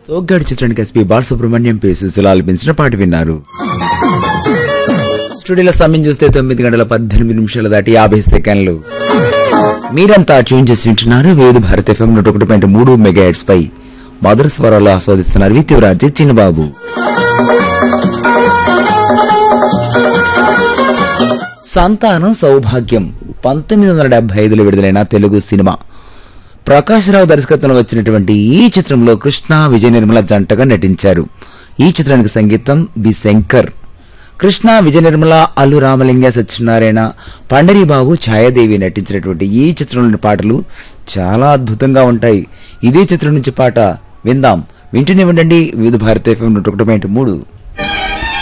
సోగ్గాడి చిత్రానికి SP Balasubrahmanyam P Susheela ఆలపించిన పాట విన్నారు స్టూడియోలో సమయం చూస్తే తొమ్మిది గంటల పద్దెనిమిది నిమిషాలు దాటి యాభై సెకండ్లు మీరంతా ట్యూన్ చేసి వింటున్నారు వివిధ భారత ఎఫ్ఎం నూట ఒకటి పాయింట్ మూడు మెగా హెడ్స్ పై మధుర స్వరాలు ఆస్వాదిస్తున్నారు విత్యురాజు చిన్నబాబు సంతానం సౌభాగ్యం పంతొమ్మిది వందల డెబ్బై ఐదులో విడుదలైన తెలుగు సినిమా ప్రకాశ్రావు దర్శకత్వంలో వచ్చినటువంటి ఈ చిత్రంలో కృష్ణ విజయ నిర్మల జంటగా నటించారు ఈ చిత్రానికి సంగీతం బి శంకర్ కృష్ణ విజయ నిర్మల అల్లు రామలింగ సత్యనారాయణ పండరీబాబు ఛాయాదేవి నటించినటువంటి ఈ చిత్రంలోని పాటలు చాలా అద్భుతంగా ఉంటాయి ఇదే చిత్రం నుంచి పాట విందాం వింటూనే ఉండండి వివిధ భారత ఎఫ్ఎం నూట ఒకటి పాయింట్ మూడు